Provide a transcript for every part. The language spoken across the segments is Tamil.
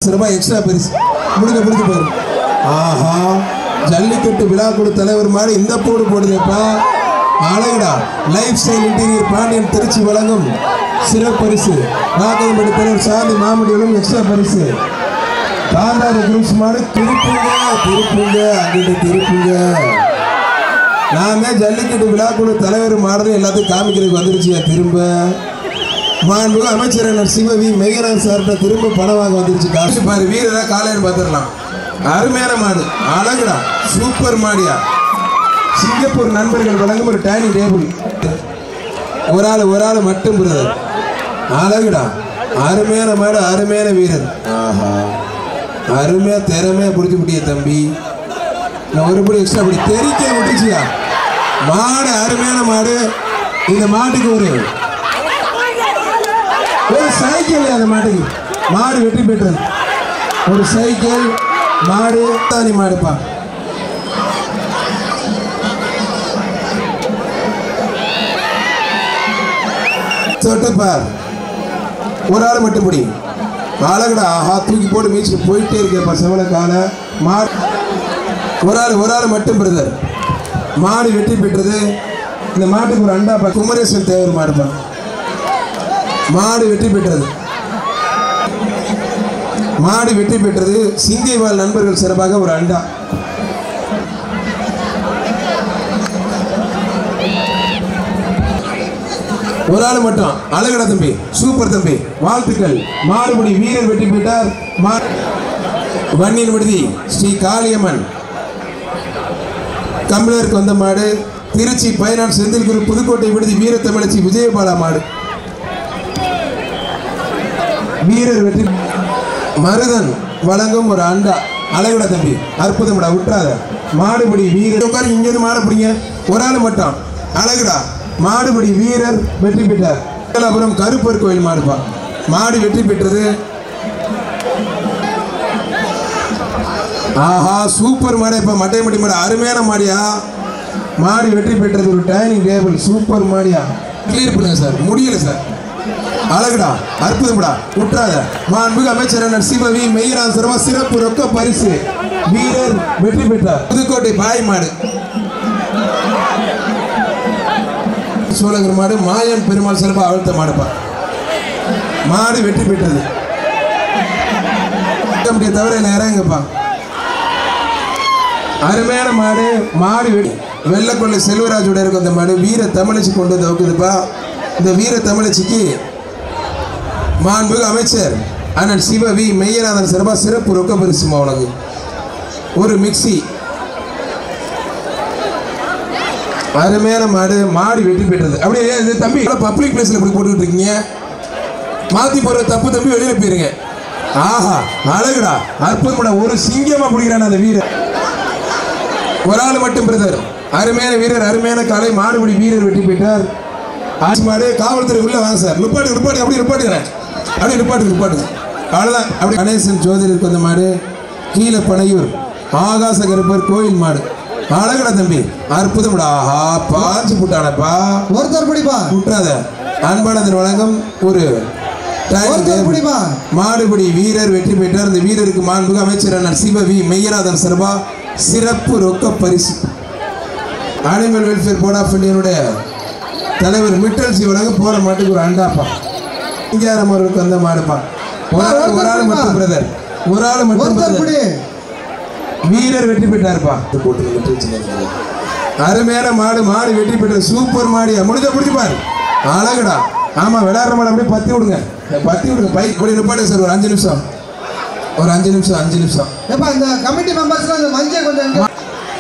ரூபாய் எக்ஸ்ட்ரா பரிசு முடிஞ்ச முடிஞ்சு பாரு ஆஹா ஜல்லிக்கட்டு விழாக்குழு தலைவர் மாதிரி இந்த போடு போடுதேப்பா அழகுடா life style interior Pandian Trichy வழங்கும் சிறப்பு பரிசு ராகவமடி தலைவர் சாந்தி மாமடிகளும் எக்ஸ்ட்ரா பரிசு காந்தாரி குரூப்ஸ் மாடு திருப்புங்க திருப்புங்க அங்கிட்டு திருப்புங்க நான் தான் ஜல்லிக்கட்டு விழாக்குழு தலைவர் மாடுறது எல்லாத்தையும் காமிக்கிறதுக்கு வந்துருச்சியா திரும்ப மாண்பு அமைச்சர் சிவவி மெய்யராஜ் சார்கிட்ட திரும்ப பணம் வாங்க வந்துருச்சு காசு பாரு வீரரா காலையில் பார்த்துடலாம் அருமையான மாடு அழகுடா சூப்பர் மாடியா சிங்கப்பூர் நண்பர்கள் வழங்கும் ஒரு டைனிங் டேபிள் ஒரு ஆள் ஒரு ஆள் மட்டும் பிரதர் அழகுடா அருமையான மாடு அருமையான வீரர் ஆஹா அருமையா திறமையா பிடிச்சி விட்டிய தம்பி நான் ஒரு படி எக்ஸ்ட்ரா படி தெரிக்க விட்டுச்சியா மாடு அருமையான மாடு இந்த மாட்டுக்கு ஒரு ஒரு சைக்கிள் அந்த மாட்டுக்கு மாடு வெற்றி பெற்றது ஒரு சைக்கிள் மாடு தானி மாடுப்பா தொட்டுப்பார் ஒரு ஆள் மட்டும் முடி அழகுடா ஆஹா தூக்கி போட்டு மீச்சு போயிட்டே இருக்கேப்பா செவல கால மாடு ஒரு ஆள் ஒரு ஆள் மட்டும் பிரதர் மாடு வெற்றி பெற்றது இந்த மாட்டுக்கு ஒரு அண்டாப்பா குமரேசன் தேவர் மாடுப்பா மாடு வெற்றி பெற்றது மாடு வெற்றி பெற்றது சிங்கைவால் நண்பர்கள் சிறப்பாக ஒரு அண்டா ஒரு ஆள் மட்டும் அழகடா தம்பி சூப்பர் தம்பி வாழ்த்துக்கள் மாடுபடி வீரர் வெற்றி பெற்றார் மா வன்னியின் விடுதி ஸ்ரீ காளியம்மன் கம்பளருக்கு வந்த மாடு திருச்சி பயனாள் செந்தில் குரு புதுக்கோட்டை விடுதி வீர தமிழச்சி விஜயபாலா மாடு வீரர் வெற்றி மருதன் வழங்கும் ஒரு அண்டா அழகுடா தம்பி அற்புதம்டா விட்டுறாத மாடுபடி வீரர் உட்காரு இங்கேருந்து மாடு பிடிங்க ஒரு ஆள் மட்டும் அழகுடா மாடுபடி வீரர் வெற்றி பெற்றார் அப்புறம் கருப்பர் கோயில் மாடுப்பா மாடு வெற்றி பெற்றது ஆஹா சூப்பர் மாடு இப்போ மட்டை மட்டி மாடு அருமையான மாடியா மாடு வெற்றி பெற்றது ஒரு டைனிங் டேபிள் சூப்பர் மாடியா கிளியர் பண்ணுங்க சார் முடியல சார் அழகுடா அற்புதம்டா விட்டுறாத மாண்புக்கு அமைச்சர் சிவவி மெய்யரான் சர்வா சிறப்பு ரொக்க பரிசு வீரர் வெற்றி பெற்றார் புதுக்கோட்டை பாய் மாடு சோழகர் மாடு மாயன் பெருமாள் சிறப்பா அழுத்த மாடுப்பா மாடு வெற்றி பெற்றது முடிய தவிர இல்லை இறங்குப்பா அருமையான மாடு மாடு வெடி வெள்ளக்கொள்ளை செல்வராஜோட இருக்கும் அந்த மாடு வீர தமிழச்சி கொண்டு வந்து வைக்குதுப்பா இந்த வீர தமிழச்சிக்கு மாண்புகு அமைச்சர் அண்ணன் சிவ வி மெய்யநாதன் சிறப்பா சிறப்பு ரொக்க பரிசுமா உனக்கு ஒரு மிக்சி அருமையான மாடு மாடு வெற்றி பெற்றது அப்படியே இது தம்பி பப்ளிக் பிளேஸ்ல இப்படி போட்டுக்கிட்டு இருக்கீங்க மாத்தி போற தப்பு தம்பி வெளியில போயிருங்க ஆஹா அழகுடா அற்புதம்டா ஒரு சிங்கமா பிடிக்கிறான் அந்த வீரர் ஒரு ஆள் மட்டும் பிரதர் அருமையான வீரர் அருமையான காலை மாடுபிடி வீரர் வெற்றி பெற்றார் ஆட்சி மாடு காவல்துறை உள்ள வாங்க சார் நிப்பாட்டு நிப்பாட்டு அப்படி நிப்பாட்டுக்கிறேன் அப்படியே நிப்பாட்டு நிப்பாட்டுங்க அவ்வளோதான் அப்படி கணேசன் ஜோதிடருக்கு வந்த மாடு கீழே பனையூர் ஆகாச கருப்பர் கோயில் மாடு அழகுடா தம்பி அற்புதம்டா ஆஹா பாஞ்சு புட்டானப்பா ஒருத்தர் பிடிப்பா விட்டுறாத அன்பானதன் வழங்கும் ஒரு time ஒருத்தர் table. பிடிப்பா மாடுபிடி வீரர் வெற்றி பெற்றார் அந்த வீரருக்கு மாண்புக அமைச்சர் அண்ணன் சிவ வி மெய்யநாதன் சர்பா சிறப்பு ரொக்க பரிசு அனிமல் வெல்ஃபேர் போர்ட் ஆஃப் இந்தியனுடைய தலைவர் மிட்டல் சி வழங்க போற மாட்டுக்கு ஒரு அண்டாப்பா சிங்காரம் அவர்களுக்கு வந்த மாடுப்பா ஒரு ஆள் ஒரு ஆள் மட்டும் பிரதர் ஒரு ஆள் மட்டும் ஒருத்தர் brother. பிடி வீரர் வெற்றி பெற்றாருப்பா இது போட்டு மிட்டல் சின்ன அருமையான மாடு மாடு வெற்றி பெற்ற சூப்பர் மாடியா முடிஞ்ச பிடிச்சி பாரு அழகுடா ஆமா விளையாடுற மாடு அப்படியே பத்தி விடுங்க பத்தி விடுங்க பைக் இப்படி நிப்பாடு சார் ஒரு அஞ்சு நிமிஷம் ஒரு அஞ்சு நிமிஷம் அஞ்சு நிமிஷம் ஏப்பா இந்த கமிட்டி மெம்பர்ஸ்லாம் இந்த மஞ்சள் கொஞ்சம் இங்க-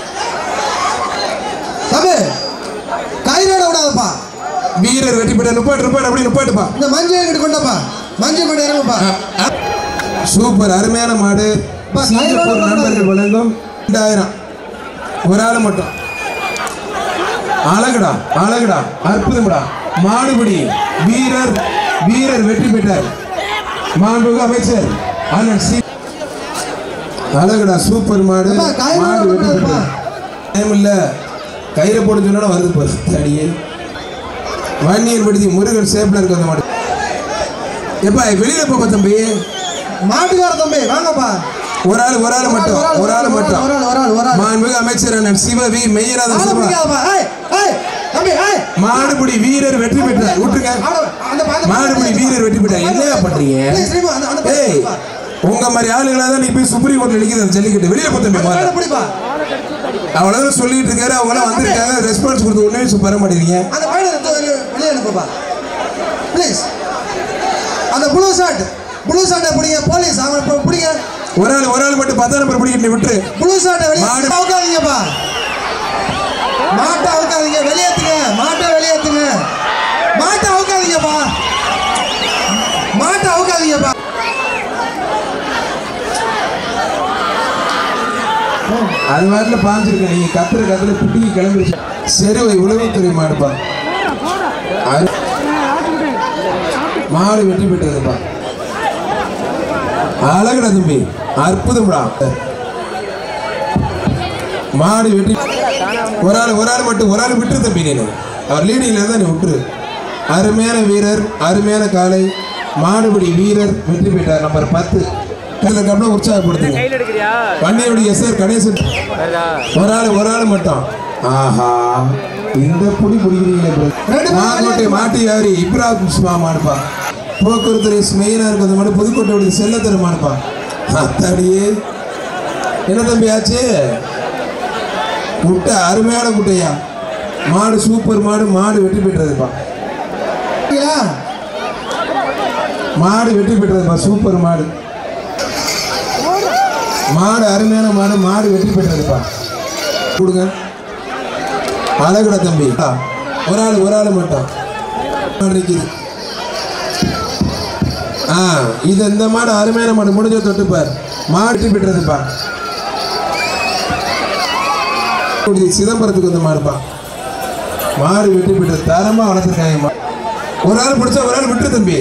தம்பி கயிறோட விடாதப்பா வீரர் வெற்றி பெற்ற நிப்பாட்டு நிப்பாட்டு அப்படி நிப்பாட்டுப்பா இந்த மஞ்சள் எங்கிட்ட கொண்டப்பா மஞ்சள் கொண்டு இறங்குப்பா சூப்பர் அருமையான மாடு பா, சிங்கப்பூர் கைரோட நண்பர்கள் வழங்கும் ரெண்டாயிரம் ஒரு ஆள் மட்டும் அழகுடா அழகுடா அற்புதம்டா மாடுபிடி வீரர் வீரர் வெற்றி பெற்றார் மாண்புக அமைச்சர் அண்ணன் சி அழகுடா சூப்பர் மாடு அப்பா, கயிறு மாடு வெற்றி போடுங்கப்பா. பெற்றார் டைம் இல்ல கயிறை போட சொன்னா வருது பாரு தடியே வன்னியர் விடுதி முருகன் சேப்பில் இருக்கு அந்த மாடு எப்பா வெளியில போப்பா தம்பி மாட்டுக்கார தம்பி வாங்கப்பா ஒரு ஆள் ஒரு ஆள் மட்டும் ஒரு ஆள் மட்டும் ஒரு ஆள் ஒரு ஆள் ஒரு ஆள் மாண்புமிகு அமைச்சர் அண்ணன் சிவ வி மெய்யநாதன் ஆளை சிவா பிடிக்காதப்பா ஏய் ஏய் தம்பி ஏய் மாடுபிடி வீரர் வெற்றி பெற்றார் விட்டுருங்க ஆளை- அந்த பாத்து- மாடுபிடி வீரர் வெற்றி பெற்றார் என்னையா பண்றீங்க Please, ரீமா, அந்த- அந்த பாத்து ஏய் பிடிப்பா. உங்க மாதிரி ஆளுங்களா தான் நீ போய் சுப்ரீம் கோர்ட்ல நிக்குது அந்த ஜல்லிக்கட்டு வெளியில போய் தம்பி அந்த முதல்ல. பாத்து பிடிப்பா. அவ்வளவுதான் சொல்லிட்டு இருக்காரு அவங்க எல்லாம் வந்திருக்காங்க ரெஸ்பான்ஸ் கொடுத்து ஒண்ணே பெற மாட்டேங்கிறீங்க அந்த பையனை எடுத்து வெளிய- வெளியே அனுப்புப்பா ப்ளீஸ் அந்த ப்ளூ ஷர்ட் ப்ளூ ஷர்ட்டை பிடிங்க போலீஸ் அவன் இப்போ பிடிங்க ஒரு ஆள் ஒரு ஆள் மட்டும் பத்தாம் நம்பர் பிடிக்கிட்டு விட்டுரு ப்ளூ ஷர்ட்டை வெளியே மாடு- அவுக்காதீங்கப்பா மாட்டை அவுக்காதீங்க வெளியேத்துங்க மாட்டை வெளியேத்துங்க மாட்டை அவுக்காதீங்கப்பா மாட்டை அவுக்காதீங்கப்பா அது மாதிரில பாஞ்சிருக்க நீங்க கத்துற கத்துல பிடிக்கி கிளம்பிடுச்சு செருவை உளவுத்துறை மாடுப்பா அது- மாடு வெற்றி பெற்றதுப்பா அழகுடா தம்பி அற்புதம்டா மாடு வெற்றி ஒரு ஆள் ஒரு ஆள் மட்டும் ஒரு ஆள் விட்டுரு தம்பி நீ அவர் லீடிங்ல தான் நீ விட்டுரு அருமையான வீரர் அருமையான காலை மாடுபிடி வீரர் வெற்றி பெற்றார் நம்பர் பத்து கையில் கப்பல உற்சாகப்படுத்துங்க கையில் எடுக்கிறியா வண்டியுடைய எஸ்ஆர் கணேசன் வருதா ஒரு ஆள் ஒரு ஆள் மட்டும் ஆஹா இந்த புடி பிடிக்கிறீங்களே bro. மாங்கோட்டை மாட்டு யாரி இப்ராஹிம் சுமா மாடுப்பா போக்குவரத்து ஸ்மெயினா இருக்கிறது மட்டும் புதுக்கோட்டை செல்லத்தர மாடுப்பா அத்தாடியே என்ன தம்பி ஆச்சு முட்டை அருமையான முட்டையா மாடு சூப்பர் மாடு மாடு வெற்றி பெற்றதுப்பா சரிங்களா? மாடு வெற்றி பெற்றதுப்பா சூப்பர் மாடு மாடு அருமையான மாடு மாடு வெற்றி பெற்றதுப்பா கொடுங்க அழகுடா தம்பி ஆ, ஒரு ஆள் ஒரு ஆள் மட்டும் மாடு நிக்குது ஆ இது இந்த மாடு அருமையான மாடு முடிஞ்ச தொட்டுப்பார் மாடு வெற்றி பெற்றதுப்பா இது சிதம்பரத்துக்கு வந்து மாடுப்பா மாடு வெற்றி பெற்றது தரமா வளர்த்துருக்காங்க மா- ஒரு ஆள் பிடிச்சா ஒரு ஆள் விட்டு தம்பி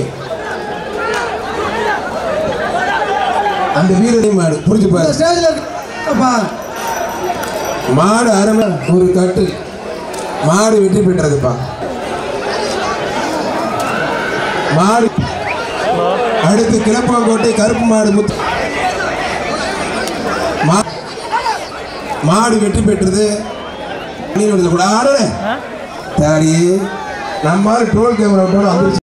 அந்த வீரடி மாடு புரிஞ்சு இந்த பாரு ஸ்டேஜில் இருக்கப்பா மாடு அருமை ஒரு கட்டு மாடு வெற்றி பெற்றதுப்பா மாடு அடுத்து கிளப்பாங்கோட்டை கருப்பு மாடு முத்து மா- மாடு வெற்றி பெற்றது நீ கூட ஆடல தாடி நம்ம டோல் கேமரா வந்துருச்சு